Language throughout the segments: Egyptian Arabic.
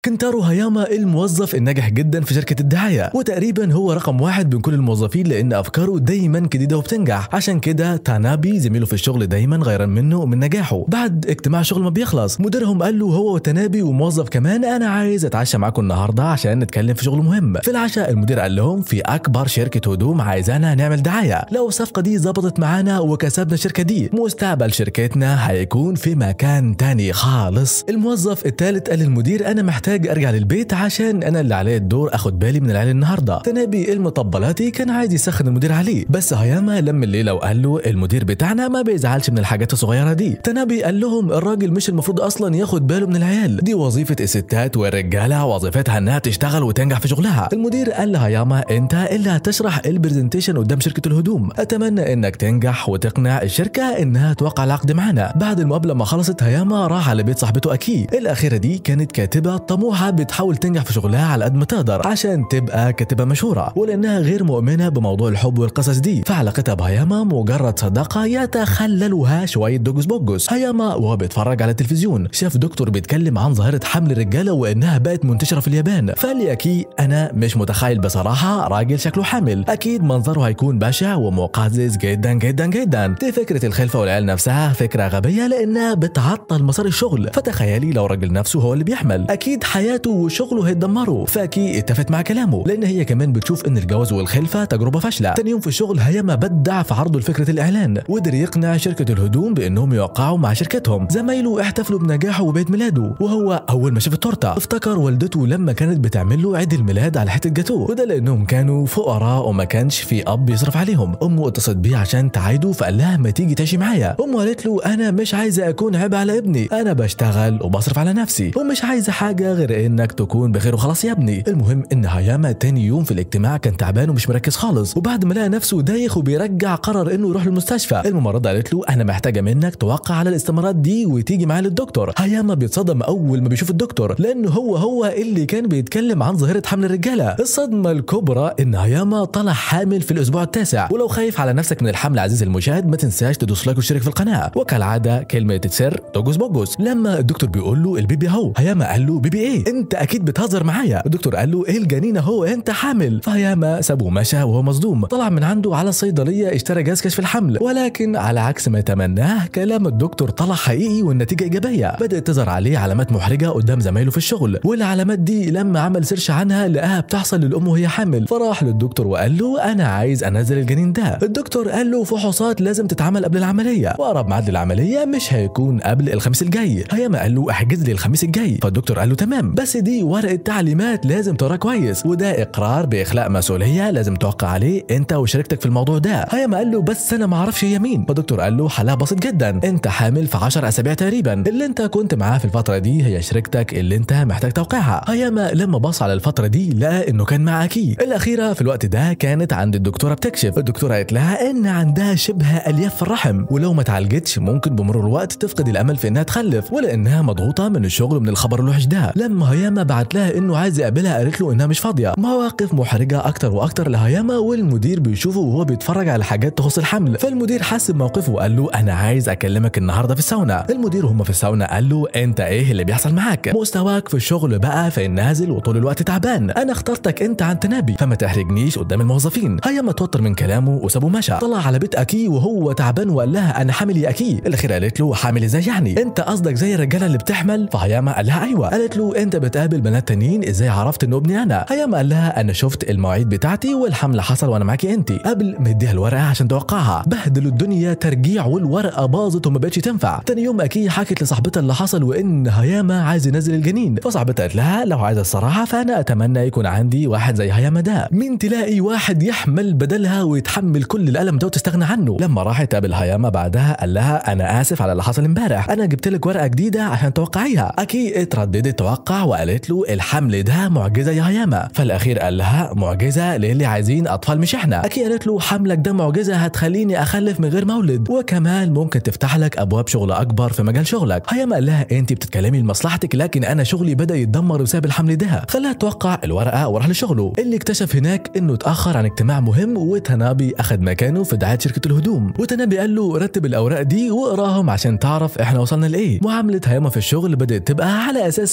كنتارو هاياما الموظف الناجح جدا في شركه الدعايه وتقريبا هو رقم واحد بين كل الموظفين لان افكاره دايما جديده وبتنجح عشان كده تانابي زميله في الشغل دايما غيران منه ومن نجاحه بعد اجتماع شغل ما بيخلص مديرهم قال له هو وتنابي وموظف كمان انا عايز اتعشى معاكم النهارده عشان نتكلم في شغل مهم في العشاء المدير قال لهم في اكبر شركه هدوم عايزانا نعمل دعايه لو الصفقه دي ظبطت معانا وكسبنا الشركه دي مستقبل شركتنا هيكون في مكان تاني خالص الموظف الثالث قال للمدير انا محتاج ارجع للبيت عشان انا اللي عليه الدور اخد بالي من العيال النهارده تنابي المطبلاتي كان عايز يسخن المدير عليه بس هياما لم الليله وقال له المدير بتاعنا ما بيزعلش من الحاجات الصغيره دي تنابي قال لهم الراجل مش المفروض اصلا ياخد باله من العيال دي وظيفه الستات والرجاله وظيفتها انها تشتغل وتنجح في شغلها المدير قال لهياما انت اللي هتشرح البرزنتيشن قدام شركه الهدوم اتمنى انك تنجح وتقنع الشركه انها توقع العقد معانا بعد المقابله ما خلصت هياما راح على بيت صاحبته اكي الاخيره دي كانت كاتبه طموحه بتحاول تنجح في شغلها على قد ما تقدر عشان تبقى كاتبه مشهوره ولانها غير مؤمنه بموضوع الحب والقصص دي فعلاقتها بهياما مجرد صداقه يتخللها شويه دوجس بوجس هياما وهو بيتفرج على التلفزيون شاف دكتور بيتكلم عن ظاهره حمل الرجاله وانها بقت منتشره في اليابان فقال لي اكي انا مش متخيل بصراحه راجل شكله حامل اكيد منظره هيكون بشع ومقزز جدا جدا جدا دي فكره الخلفه والعيال نفسها فكره غبيه لانها بتعطل مسار الشغل فتخيلي لو الراجل نفسه هو اللي بيحمل اكيد حياته وشغله هيتدمروا فاكي اتفق مع كلامه لان هي كمان بتشوف ان الجواز والخلفه تجربه فاشله تاني يوم في الشغل هياما بدع في عرضه لفكره الاعلان وقدر يقنع شركه الهدوم بانهم يوقعوا مع شركتهم زمايله احتفلوا بنجاحه وبيت ميلاده وهو اول ما شاف التورته افتكر والدته لما كانت بتعمل له عيد الميلاد على حته جاتوه وده لانهم كانوا فقراء وما كانش في اب يصرف عليهم امه اتصلت بيه عشان تعايده فقال لها ما تيجي تعيشي معايا امه قالت له انا مش عايزه اكون عبء على ابني انا بشتغل وبصرف على نفسي ومش عايزه حاجه غير انك تكون بخير وخلاص يا ابني المهم ان هياما تاني يوم في الاجتماع كان تعبان ومش مركز خالص وبعد ما لقى نفسه دايخ وبيرجع قرر انه يروح للمستشفى الممرضه قالت له انا محتاجه منك توقع على الاستمارات دي وتيجي معايا للدكتور هياما بيتصدم اول ما بيشوف الدكتور لانه هو هو اللي كان بيتكلم عن ظاهره حمل الرجاله الصدمه الكبرى ان هياما طلع حامل في الاسبوع التاسع ولو خايف على نفسك من الحمل عزيزي المشاهد ما تنساش تدوس لايك وتشترك في القناه وكالعاده كلمه سر دوجوس بوجوس لما الدكتور بيقول له البيبي اهو هياما قال له بيبي ايه انت اكيد بتهزر معايا الدكتور قال له ايه الجنين اهو انت حامل فهياما سابه ومشى وهو مصدوم طلع من عنده على الصيدليه اشترى جهاز كشف الحمل ولكن على عكس ما تمناه كلام الدكتور طلع حقيقي والنتيجه ايجابيه بدات تظهر عليه علامات محرجه قدام زمايله في الشغل والعلامات دي لما عمل سيرش عنها لقاها بتحصل للام وهي حامل فراح للدكتور وقال له انا عايز انزل الجنين ده الدكتور قال له فحوصات لازم تتعمل قبل العمليه واقرب ميعاد للعمليه مش هيكون قبل الخميس الجاي هياما قال له احجز لي الخميس الجاي فالدكتور قال له تمام بس دي ورقه تعليمات لازم تقراها كويس وده اقرار باخلاء مسؤوليه لازم توقع عليه انت وشركتك في الموضوع ده هياما قال له بس انا ما اعرفش هي مين فالدكتور قال له حلها بسيط جدا انت حامل في 10 اسابيع تقريبا اللي انت كنت معاه في الفتره دي هي شركتك اللي انت محتاج توقيعها هياما لما بص على الفتره دي لقى انه كان مع اكي الاخيره في الوقت ده كانت عند الدكتوره بتكشف الدكتوره قالت لها ان عندها شبه الياف في الرحم ولو ما اتعالجتش ممكن بمرور الوقت تفقد الامل في انها تخلف ولانها مضغوطه من الشغل ومن الخبر الوحش ده لما هياما بعت لها انه عايز يقابلها قالت له انها مش فاضيه مواقف محرجه اكتر واكتر لهياما والمدير بيشوفه وهو بيتفرج على حاجات تخص الحمل فالمدير حس بموقفه وقال له انا عايز اكلمك النهارده في الساونا المدير وهم في الساونا قال له انت ايه اللي بيحصل معاك مستواك في الشغل بقى في النازل وطول الوقت تعبان انا اخترتك انت عن تنابي فما تحرجنيش قدام الموظفين هياما توتر من كلامه وسابه مشى طلع على بيت اكي وهو تعبان وقال لها انا حامل يا اكي الاخير قالت له حامل ازاي يعني انت قصدك زي الرجاله اللي بتحمل فهياما قال لها ايوه قالت له انت بتقابل بنات تانيين ازاي عرفت انه ابني انا هياما قال لها انا شفت المواعيد بتاعتي والحمل حصل وانا معاكي انت قبل ما يديها الورقه عشان توقعها بهدلوا الدنيا ترجيع والورقه باظت وما بقتش تنفع تاني يوم اكي حكت لصاحبتها اللي حصل وان هياما عايز ينزل الجنين فصاحبتها قالت لها لو عايزه الصراحه فانا اتمنى يكون عندي واحد زي هياما ده مين تلاقي واحد يحمل بدلها ويتحمل كل الالم ده وتستغنى عنه لما راحت تقابل هياما بعدها قال لها انا اسف على اللي حصل امبارح انا جبت لك ورقه جديده عشان توقعيها اكي اترددت توقع وقالت له الحمل ده معجزه يا هياما فالاخير قال لها معجزه للي عايزين اطفال مش احنا اكي قالت له حملك ده معجزه هتخليني اخلف من غير مولد وكمان ممكن تفتح لك ابواب شغل اكبر في مجال شغلك هياما قال لها انت بتتكلمي لمصلحتك لكن انا شغلي بدا يتدمر بسبب الحمل ده خلاها توقع الورقه وراح لشغله اللي اكتشف هناك انه اتاخر عن اجتماع مهم وتنابي اخذ مكانه في دعايه شركه الهدوم وتنابي قال له رتب الاوراق دي واقراهم عشان تعرف احنا وصلنا لايه معامله هياما في الشغل بدات تبقى على اساس انه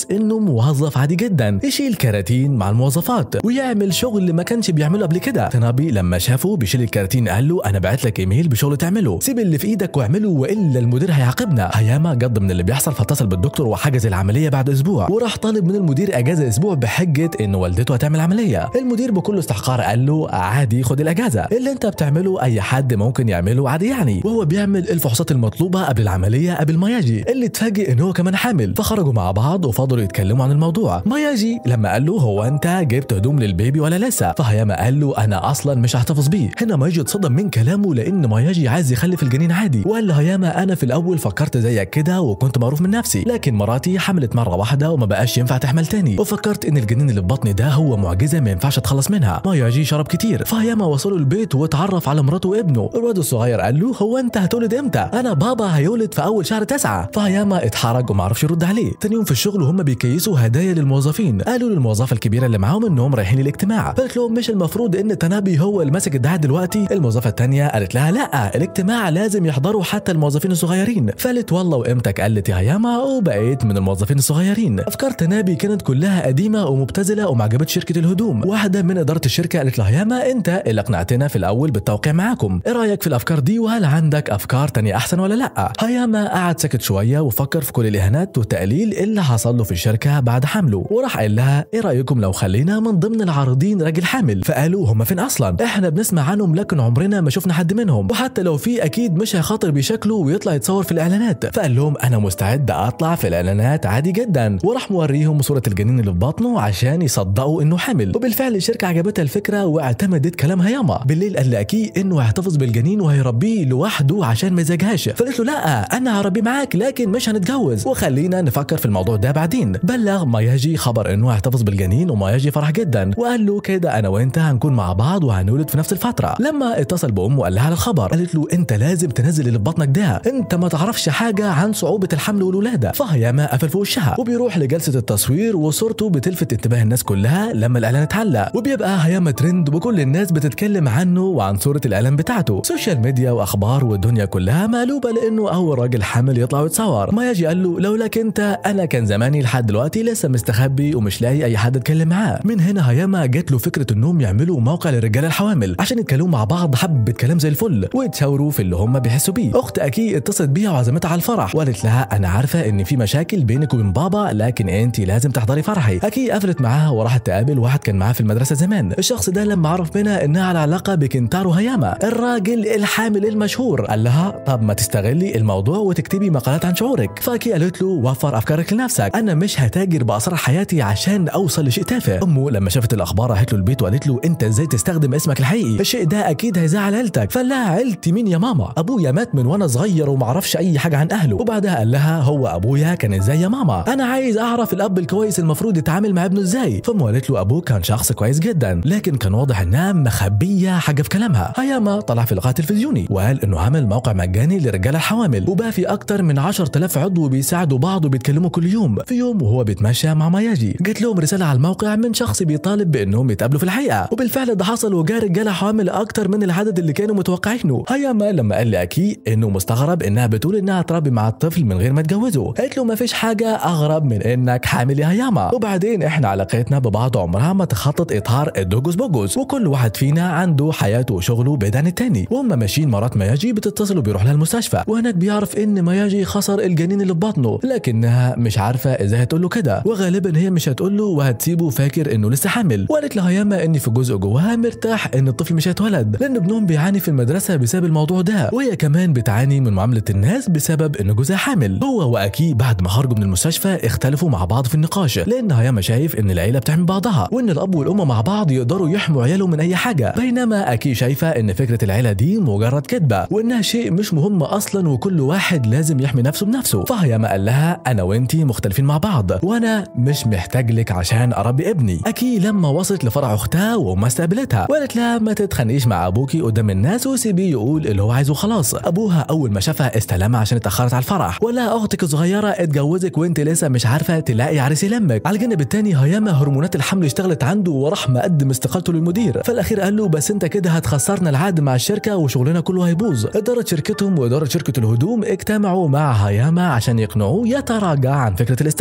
موظف عادي جدا يشيل كراتين مع الموظفات ويعمل شغل ما كانش بيعمله قبل كده تنابي لما شافه بيشيل الكراتين قال له انا بعت لك ايميل بشغل تعمله سيب اللي في ايدك واعمله والا المدير هيعاقبنا هياما قض من اللي بيحصل فاتصل بالدكتور وحجز العمليه بعد اسبوع وراح طالب من المدير اجازه اسبوع بحجه ان والدته هتعمل عمليه المدير بكل استحقار قال له عادي خد الاجازه اللي انت بتعمله اي حد ممكن يعمله عادي يعني وهو بيعمل الفحوصات المطلوبه قبل العمليه قبل ما يجي اللي اتفاجئ ان هو كمان حامل فخرجوا مع بعض وفضلوا يتكلموا عن الموضوع ماياجي لما قال له هو انت جبت هدوم للبيبي ولا لسه فهياما قال له انا اصلا مش هحتفظ بيه هنا ماياجي اتصدم من كلامه لان ماياجي عايز يخلف الجنين عادي وقال له هياما انا في الاول فكرت زيك كده وكنت معروف من نفسي لكن مراتي حملت مره واحده وما بقاش ينفع تحمل تاني وفكرت ان الجنين اللي في بطني ده هو معجزه ما ينفعش اتخلص منها ماياجي شرب كتير فهياما وصلوا البيت واتعرف على مراته وابنه الواد الصغير قال له هو انت هتولد امتى انا بابا هيولد في اول شهر تسعة فهياما اتحرج وما عرفش يرد عليه تاني يوم في الشغل وهم بيكيسوا هدايا للموظفين قالوا للموظفه الكبيره اللي معاهم انهم رايحين الاجتماع قالت لهم مش المفروض ان تنابي هو اللي ماسك الدعايه دلوقتي الموظفه الثانيه قالت لها لا الاجتماع لازم يحضروا حتى الموظفين الصغيرين فقالت والله وامتك قالت يا هياما وبقيت من الموظفين الصغيرين افكار تنابي كانت كلها قديمه ومبتذله وما عجبتش شركه الهدوم واحده من اداره الشركه قالت لها هياما انت اللي اقنعتنا في الاول بالتوقيع معاكم ايه رايك في الافكار دي وهل عندك افكار تانية احسن ولا لا هياما قعد سكت شويه وفكر في كل الاهانات والتقليل اللي حصل له في الشركه بعد حمله وراح قال لها ايه رايكم لو خلينا من ضمن العارضين راجل حامل فقالوا هم فين اصلا احنا بنسمع عنهم لكن عمرنا ما شفنا حد منهم وحتى لو في اكيد مش هيخاطر بشكله ويطلع يتصور في الاعلانات فقال لهم انا مستعد اطلع في الاعلانات عادي جدا وراح موريهم صوره الجنين اللي في بطنه عشان يصدقوا انه حامل وبالفعل الشركه عجبتها الفكره واعتمدت كلام هياما بالليل قال لاكي انه هيحتفظ بالجنين وهيربيه لوحده عشان ما يزعجهاش فقالت له لا انا هربيه معاك لكن مش هنتجوز وخلينا نفكر في الموضوع ده بعدين بلغ ماياجي خبر انه هيحتفظ بالجنين وماياجي فرح جدا وقال له كده انا وانت هنكون مع بعض وهنولد في نفس الفتره لما اتصل بامه وقال لها على الخبر قالت له انت لازم تنزل اللي في بطنك ده انت ما تعرفش حاجه عن صعوبه الحمل والولاده فهياما قفل في وشها وبيروح لجلسه التصوير وصورته بتلفت انتباه الناس كلها لما الاعلان اتعلق وبيبقى هياما ترند وكل الناس بتتكلم عنه وعن صوره الاعلان بتاعته سوشيال ميديا واخبار والدنيا كلها مقلوبه لانه اول راجل حامل يطلع ويتصور ماياجي قال له لولاك انت انا كان زماني لحد دلوقتي لسه مستخبي ومش لاقي اي حد اتكلم معاه من هنا هياما جات له فكره انهم يعملوا موقع للرجاله الحوامل عشان يتكلموا مع بعض حبه كلام زي الفل ويتشاوروا في اللي هم بيحسوا بيه اخت اكي اتصلت بيها وعزمتها على الفرح وقالت لها انا عارفه ان في مشاكل بينك وبين بابا لكن انت لازم تحضري فرحي اكي قفلت معاها وراحت تقابل واحد كان معاها في المدرسه زمان الشخص ده لما عرف منها انها على علاقه بكنتارو هياما الراجل الحامل المشهور قال لها طب ما تستغلي الموضوع وتكتبي مقالات عن شعورك فاكي قالت له وفر افكارك لنفسك انا مش هتاجر باسرار حياتي عشان اوصل لشيء تافه امه لما شافت الاخبار راحت له البيت وقالت له انت ازاي تستخدم اسمك الحقيقي الشيء ده اكيد هيزعل عيلتك فقال لها عيلتي مين يا ماما ابويا مات من وانا صغير وما اعرفش اي حاجه عن اهله وبعدها قال لها هو ابويا كان ازاي يا ماما انا عايز اعرف الاب الكويس المفروض يتعامل مع ابنه ازاي فامه قالت له ابوه كان شخص كويس جدا لكن كان واضح انها مخبيه حاجه في كلامها هياما طلع في لقاء تلفزيوني وقال انه عامل موقع مجاني للرجاله الحوامل وبقى في اكتر من 10000 عضو بيساعدوا بعض وبيتكلموا كل يوم في يوم وهو بيتمشى مع ماياجي جات لهم رساله على الموقع من شخص بيطالب بانهم يتقابلوا في الحقيقه وبالفعل ده حصل وجا رجاله حوامل اكتر من العدد اللي كانوا متوقعينه هياما لما قال لاكي انه مستغرب انها بتقول انها تربي مع الطفل من غير ما تجوزه قالت له مفيش حاجه اغرب من انك حامل يا هياما وبعدين احنا علاقتنا ببعض عمرها ما تخطط اطار الدوجوس بوجوس وكل واحد فينا عنده حياته وشغله بعيد عن التاني وهم ماشيين مرات مياجي بتتصل وبيروح لها المستشفى وهناك بيعرف ان مياجي خسر الجنين اللي في بطنه لكنها مش عارفه ازاي هتقول له كده وغالبا هي مش هتقول له وهتسيبه فاكر انه لسه حامل وقالت لهياما ان في جزء جواها مرتاح ان الطفل مش هيتولد لان ابنهم بيعاني في المدرسه بسبب الموضوع ده وهي كمان بتعاني من معامله الناس بسبب ان جوزها حامل هو واكي بعد ما خرجوا من المستشفى اختلفوا مع بعض في النقاش لان هياما شايف ان العيله بتحمي بعضها وان الاب والام مع بعض يقدروا يحموا عيالهم من اي حاجه بينما اكي شايفه ان فكره العيله دي مجرد كذبه وانها شيء مش مهم اصلا وكل واحد لازم يحمي نفسه بنفسه فهياما قال لها انا وانتي مختلفين مع بعض وانا مش محتاج لك عشان اربي ابني اكي لما وصلت لفرع اختها وما استقبلتها وقالت لها ما تتخانقيش مع ابوكي قدام الناس وسيبيه يقول اللي هو عايزه خلاص ابوها اول ما شافها استلمها عشان اتاخرت على الفرح ولا اختك الصغيره اتجوزك وانت لسه مش عارفه تلاقي عريس يلمك على الجانب التاني هياما هرمونات الحمل اشتغلت عنده وراح مقدم استقالته للمدير فالاخير قال له بس انت كده هتخسرنا العقد مع الشركه وشغلنا كله هيبوظ اداره شركتهم واداره شركه الهدوم اجتمعوا مع هياما عشان يقنعوه يتراجع عن فكره الاستقاله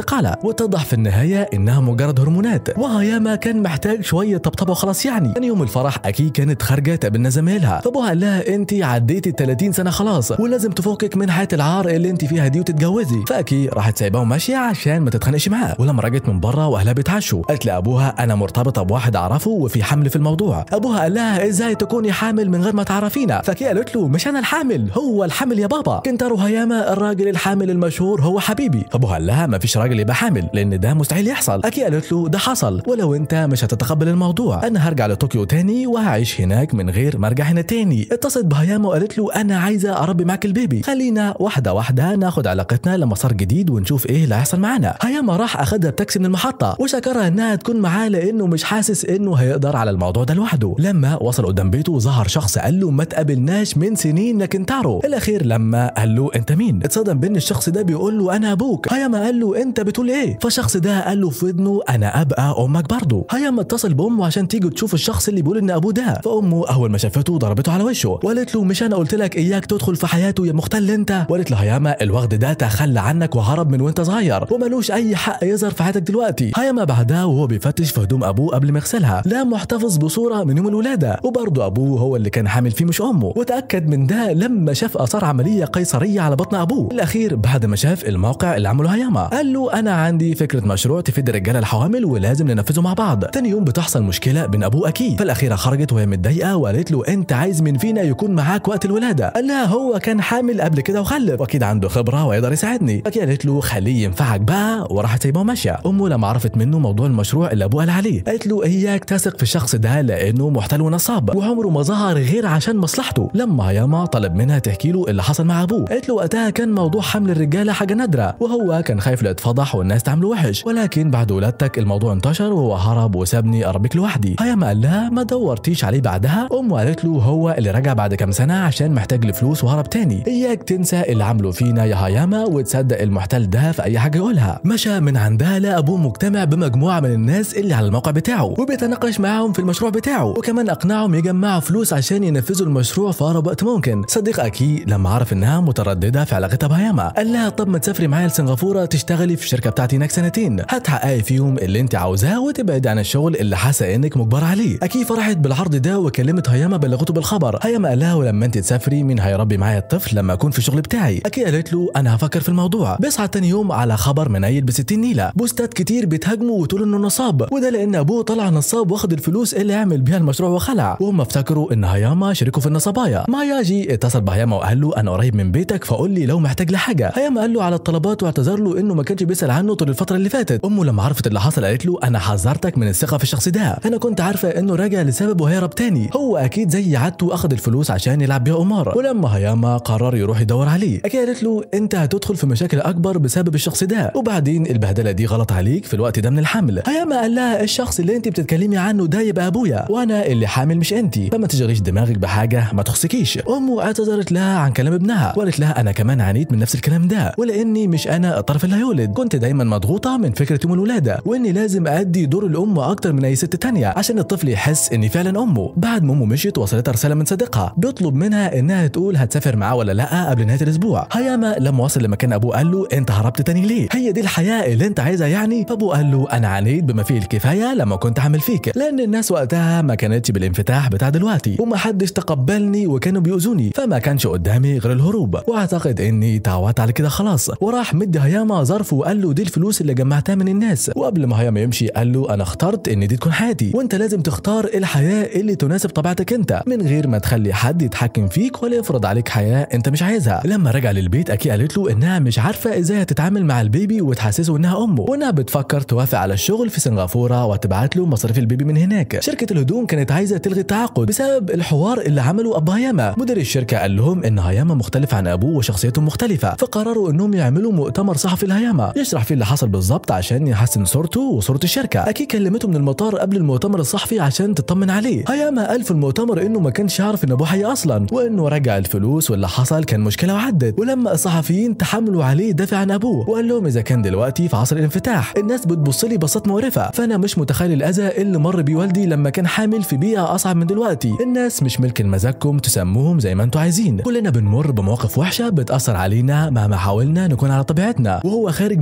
واتضح في النهايه انها مجرد هرمونات وهياما كان محتاج شويه طبطبه وخلاص يعني كان يوم الفرح اكيد كانت خارجه تقابلنا زمايلها فابوها قال لها انت عديتي ال 30 سنه خلاص ولازم تفكك من حياه العار اللي انت فيها دي وتتجوزي فاكيد راحت سايباه وماشيه عشان ما تتخانقش معاه ولما رجعت من بره واهلها بيتعشوا قالت لابوها انا مرتبطه بواحد اعرفه وفي حمل في الموضوع ابوها قال لها ازاي تكوني حامل من غير ما تعرفينا فكي قالت له مش انا الحامل هو الحامل يا بابا كنتارو هياما الراجل الحامل المشهور هو حبيبي فابوها قال لها ما فيش راجل يبقى حامل لان ده مستحيل يحصل اكي قالت له ده حصل ولو انت مش هتتقبل الموضوع انا هرجع لطوكيو تاني وهعيش هناك من غير ما ارجع هنا تاني اتصلت بهياما وقالت له انا عايزه اربي معاك البيبي خلينا واحده واحده ناخد علاقتنا لمسار جديد ونشوف ايه اللي هيحصل معانا هياما راح اخدها بتاكسي من المحطه وشكرها انها تكون معاه لانه مش حاسس انه هيقدر على الموضوع ده لوحده لما وصل قدام بيته ظهر شخص قال له ما تقابلناش من سنين يا كنتارو الاخير لما قال له انت مين اتصدم بان الشخص ده بيقول له انا ابوك هياما قال له انت بتقول ايه فالشخص ده قال له في ودنه انا ابقى امك برضه هياما اتصل بامه عشان تيجي تشوف الشخص اللي بيقول ان ابوه ده فامه اول ما شافته ضربته على وشه وقالت له مش انا قلت لك اياك تدخل في حياته يا مختل انت وقالت له هياما الوغد ده تخلى عنك وهرب من وانت صغير وملوش اي حق يظهر في حياتك دلوقتي هياما بعدها وهو بيفتش في هدوم ابوه قبل ما يغسلها لا محتفظ بصوره من يوم الولاده وبرضه ابوه هو اللي كان حامل فيه مش امه وتاكد من ده لما شاف اثار عمليه قيصريه على بطن ابوه الاخير بعد ما شاف الموقع اللي عمله هياما قال له انا عندي فكره مشروع تفيد الرجاله الحوامل ولازم ننفذه مع بعض تاني يوم بتحصل مشكله بين ابوه اكيد فالاخيره خرجت وهي متضايقه وقالت له انت عايز من فينا يكون معاك وقت الولاده قال لها هو كان حامل قبل كده وخلف واكيد عنده خبره ويقدر يساعدني فكي قالت له خليه ينفعك بقى وراحت سايباه ماشيه امه لما عرفت منه موضوع المشروع اللي ابوه قال عليه قالت له اياك تثق في الشخص ده لانه محتال ونصاب وعمره ما ظهر غير عشان مصلحته لما هياما طلب منها تحكي له اللي حصل مع ابوه قالت له وقتها كان موضوع حمل الرجاله حاجه نادره وهو كان خايف لا يتفضح والناس تعمله وحش ولكن بعد ولادتك الموضوع انتشر وهو هرب وسابني اربيك لوحدي هياما قال لها ما دورتيش عليه بعدها امه قالت له هو اللي رجع بعد كام سنه عشان محتاج لفلوس وهرب تاني اياك تنسى اللي عمله فينا يا هياما وتصدق المحتال ده في اي حاجه يقولها مشى من عندها لقى ابوه مجتمع بمجموعه من الناس اللي على الموقع بتاعه وبيتناقش معاهم في المشروع بتاعه وكمان اقنعهم يجمعوا فلوس عشان ينفذوا المشروع في اقرب وقت ممكن صديق اكي لما عرف انها متردده في علاقتها بهياما قال لها طب ما تسافري معايا لسنغافوره تشتغلي في الشركه بتاعتي هناك سنتين هتحققي فيهم اللي انت عاوزاه وتبعدي عن الشغل اللي حاسه انك مجبره عليه اكي فرحت بالعرض ده وكلمت هياما بلغته بالخبر هياما قال لها ولما انت تسافري مين هيربي معايا الطفل لما اكون في الشغل بتاعي اكي قالت له انا هفكر في الموضوع بيصحى تاني يوم على خبر منيل ب 60 نيله بوستات كتير بتهاجمه وتقول انه نصاب وده لان ابوه طلع نصاب واخد الفلوس اللي عمل بيها المشروع وخلع وهم افتكروا ان هياما شريكه في النصبايا ماياجي اتصل بهياما وقال له انا قريب من بيتك فقول لي لو محتاج لحاجه هياما قال له على الطلبات واعتذر له انه ما كانش بيسال عنه طول الفتره اللي فاتت امه لما عرفت اللي حصل قالت له انا حذرتك من الثقه في الشخص ده انا كنت عارفه انه راجع لسبب وهيهرب تاني هو اكيد زي عادته اخد الفلوس عشان يلعب بيها قمار ولما هياما قرر يروح يدور عليه اكيد قالت له انت هتدخل في مشاكل اكبر بسبب الشخص ده وبعدين البهدله دي غلط عليك في الوقت ده من الحمل هياما قال لها الشخص اللي انت بتتكلمي عنه ده يبقى ابويا وانا اللي حامل مش انت فما تشغليش دماغك بحاجه ما تخصكيش امه اعتذرت لها عن كلام ابنها وقالت لها انا كمان عانيت من نفس الكلام ده ولاني مش انا الطرف اللي هيولد كنت دايما مضغوطه من فكره يوم الولاده واني لازم ادي دور الام اكتر من اي ست تانية عشان الطفل يحس اني فعلا امه بعد ما امه مشيت وصلتها رساله من صديقها بيطلب منها انها تقول هتسافر معاه ولا لا قبل نهايه الاسبوع هياما لما وصل لمكان ابوه قال له انت هربت تاني ليه هي دي الحياه اللي انت عايزها يعني فابوه قال له انا عانيت بما فيه الكفايه لما كنت عامل فيك لان الناس وقتها ما كانتش بالانفتاح بتاع دلوقتي ومحدش تقبلني وكانوا بيؤذوني فما كانش قدامي غير الهروب واعتقد اني تعودت على كده خلاص وراح مدي هياما ظرف وقال له دي الفلوس اللي جمعتها من الناس وقبل ما هياما يمشي قال له انا اخترت ان دي تكون حياتي وانت لازم تختار الحياه اللي تناسب طبيعتك انت من غير ما تخلي حد يتحكم فيك ولا يفرض عليك حياه انت مش عايزها لما رجع للبيت اكي قالت له انها مش عارفه ازاي هتتعامل مع البيبي وتحسسه انها امه وانها بتفكر توافق على الشغل في سنغافوره وتبعت له مصاريف البيبي من هناك شركه الهدوم كانت عايزه تلغي التعاقد بسبب الحوار اللي عمله ابو هياما مدير الشركه قال لهم ان هياما مختلف عن ابوه وشخصيته مختلفه فقرروا انهم يعملوا مؤتمر صحفي لهياما يشرح فيه اللي حصل بالظبط عشان يحسن صورته وصوره الشركه اكيد كلمته من المطار قبل المؤتمر الصحفي عشان تطمن عليه هياما قال في المؤتمر انه ما كانش يعرف ان ابوه حي اصلا وانه رجع الفلوس واللي حصل كان مشكله وعدت ولما الصحفيين تحملوا عليه دافع عن ابوه وقال لهم اذا كان دلوقتي في عصر الانفتاح الناس بتبص لي بصات مقرفه فانا مش متخيل الاذى اللي مر بيه والدي لما كان حامل في بيئه اصعب من دلوقتي الناس مش ملك مزاجكم تسموهم زي ما انتوا عايزين كلنا بنمر بمواقف وحشه بتاثر علينا مهما حاولنا نكون على طبيعتنا وهو خارج من المؤتمر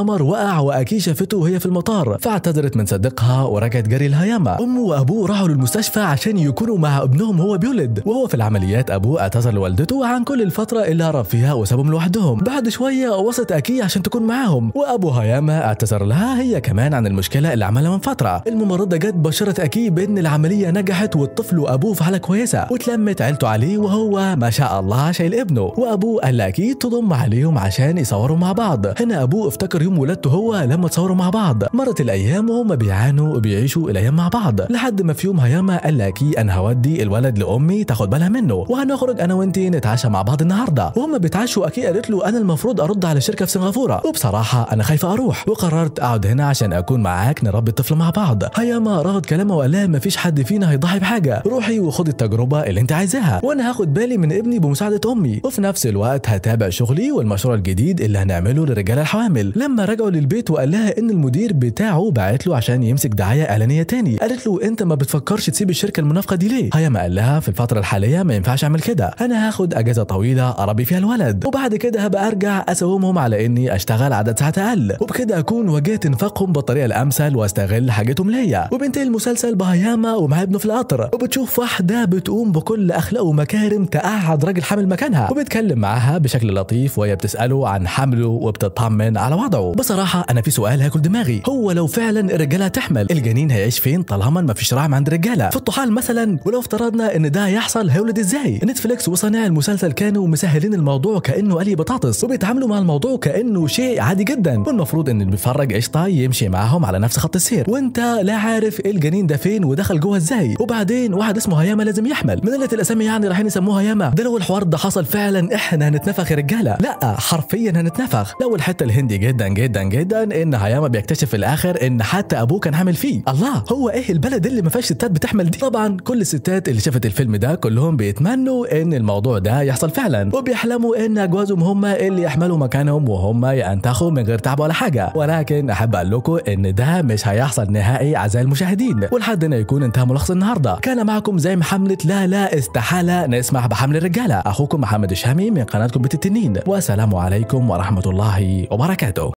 سمر وقع واكي شافته وهي في المطار فاعتذرت من صديقها ورجعت جري لهياما امه وابوه راحوا للمستشفى عشان يكونوا مع ابنهم وهو بيولد وهو في العمليات ابوه اعتذر لوالدته عن كل الفتره اللي هرب فيها وسابهم لوحدهم بعد شويه وصلت اكي عشان تكون معاهم وابو هياما اعتذر لها هي كمان عن المشكله اللي عملها من فتره الممرضه جت بشرت اكي بان العمليه نجحت والطفل وابوه في حاله كويسه واتلمت عيلته عليه وهو ما شاء الله شايل ابنه وابوه قال اكيد تضم عليهم عشان يصوروا مع بعض هنا ابوه افتكر يوم ولادته هو لما تصوروا مع بعض مرت الايام وهم بيعانوا وبيعيشوا الايام مع بعض لحد ما في يوم هياما قال لكي انا هودي الولد لامي تاخد بالها منه وهنخرج انا وانتي نتعشى مع بعض النهارده وهم بيتعشوا اكي قالت له انا المفروض ارد على شركه في سنغافوره وبصراحه انا خايفه اروح وقررت اقعد هنا عشان اكون معاك نربي الطفل مع بعض هياما رفض كلامه وقال لها مفيش حد فينا هيضحي بحاجه روحي وخدي التجربه اللي انت عايزاها وانا هاخد بالي من ابني بمساعده امي وفي نفس الوقت هتابع شغلي والمشروع الجديد اللي هنعمله للرجاله الحوامل لما رجعوا للبيت وقال لها ان المدير بتاعه بعت له عشان يمسك دعايه اعلانيه تاني قالت له انت ما بتفكرش تسيب الشركه المنافقه دي ليه هياما قال لها في الفتره الحاليه ما ينفعش اعمل كده انا هاخد اجازه طويله اربي فيها الولد وبعد كده هبقى ارجع اساومهم على اني اشتغل عدد ساعات اقل وبكده اكون واجهت انفاقهم بالطريقه الامثل واستغل حاجتهم ليا وبينتهي المسلسل بهياما ومع ابنه في القطر وبتشوف واحده بتقوم بكل اخلاق ومكارم تقعد راجل حامل مكانها وبتكلم معاها بشكل لطيف وهي بتساله عن حمله وبتطمن على وضعه بصراحه انا في سؤال هياكل دماغي هو لو فعلا الرجاله تحمل الجنين هيعيش فين طالما ما فيش رحم عند الرجاله في الطحال مثلا ولو افترضنا ان ده هيحصل هيولد ازاي نتفليكس وصانع المسلسل كانوا مسهلين الموضوع كانه قلي بطاطس وبيتعاملوا مع الموضوع كانه شيء عادي جدا والمفروض ان اللي بيتفرج قشطه يمشي معاهم على نفس خط السير وانت لا عارف الجنين ده فين ودخل جوه ازاي وبعدين واحد اسمه هياما لازم يحمل من قله الاسامي يعني رايحين يسموها هياما ده لو الحوار ده حصل فعلا احنا هنتنفخ يا رجاله لا حرفيا هنتنفخ لو الحته الهندي جدا جدا جدا ان هياما بيكتشف في الاخر ان حتى ابوه كان حامل فيه الله هو ايه البلد اللي ما فيهاش ستات بتحمل دي طبعا كل الستات اللي شافت الفيلم ده كلهم بيتمنوا ان الموضوع ده يحصل فعلا وبيحلموا ان اجوازهم هم اللي يحملوا مكانهم وهم ينتخوا من غير تعب ولا حاجه ولكن احب اقول لكم ان ده مش هيحصل نهائي اعزائي المشاهدين ولحد هنا يكون انتهى ملخص النهارده كان معكم زي حمله لا لا استحاله نسمح بحمل الرجاله اخوكم محمد الشامي من قناتكم بيت التنين والسلام عليكم ورحمه الله وبركاته